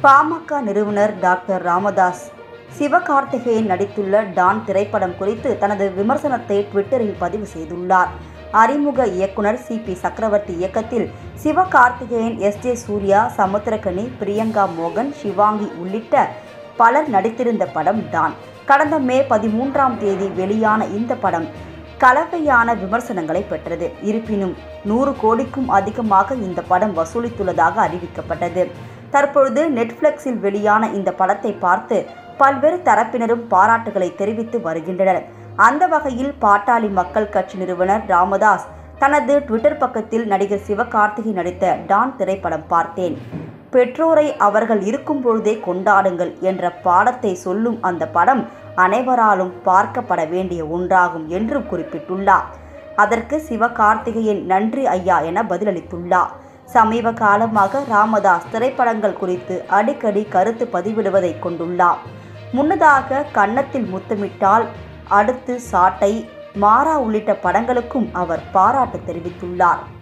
பாமக நிறுவனர் டாக்டர் ராமதாஸ் சிவகார்த்திகேயன் நடித்துள்ள டான் திரைப்படம் குறித்து தனது விமர்சனத்தை ட்விட்டரில் பதிவு செய்துள்ளார் அறிமுக இயக்குனர் சி பி சக்கரவர்த்தி இயக்கத்தில் சிவகார்த்திகேயன் எஸ் ஜே சூர்யா சமுத்திரகனி பிரியங்கா மோகன் சிவாங்கி உள்ளிட்ட பலர் நடித்திருந்த படம் டான் கடந்த மே பதிமூன்றாம் தேதி வெளியான இந்த படம் கலவையான விமர்சனங்களை பெற்றது இருப்பினும் நூறு கோடிக்கும் அதிகமாக இந்த படம் வசூலித்துள்ளதாக அறிவிக்கப்பட்டது தற்பொழுது நெட்ஃப்ளிக்ஸில் வெளியான இந்த படத்தை பார்த்து பல்வேறு தரப்பினரும் பாராட்டுகளை தெரிவித்து வருகின்றனர் அந்த வகையில் பாட்டாளி மக்கள் கட்சி நிறுவனர் ராமதாஸ் தனது ட்விட்டர் பக்கத்தில் நடிகர் சிவகார்த்திகை நடித்த டான் திரைப்படம் பார்த்தேன் பெற்றோரை அவர்கள் இருக்கும் பொழுதே கொண்டாடுங்கள் என்ற பாடத்தை சொல்லும் அந்த படம் அனைவராலும் பார்க்கப்பட வேண்டிய ஒன்றாகும் என்று குறிப்பிட்டுள்ளார் அதற்கு சிவகார்த்திகேயன் நன்றி ஐயா என பதிலளித்துள்ளார் சமீப காலமாக ராமதாஸ் திரைப்படங்கள் குறித்து அடிக்கடி கருத்து பதிவிடுவதை கொண்டுள்ளார் முன்னதாக கன்னத்தில் முத்தமிட்டால் அடுத்து சாட்டை மாறா உள்ளிட்ட படங்களுக்கும் அவர் பாராட்டு தெரிவித்துள்ளார்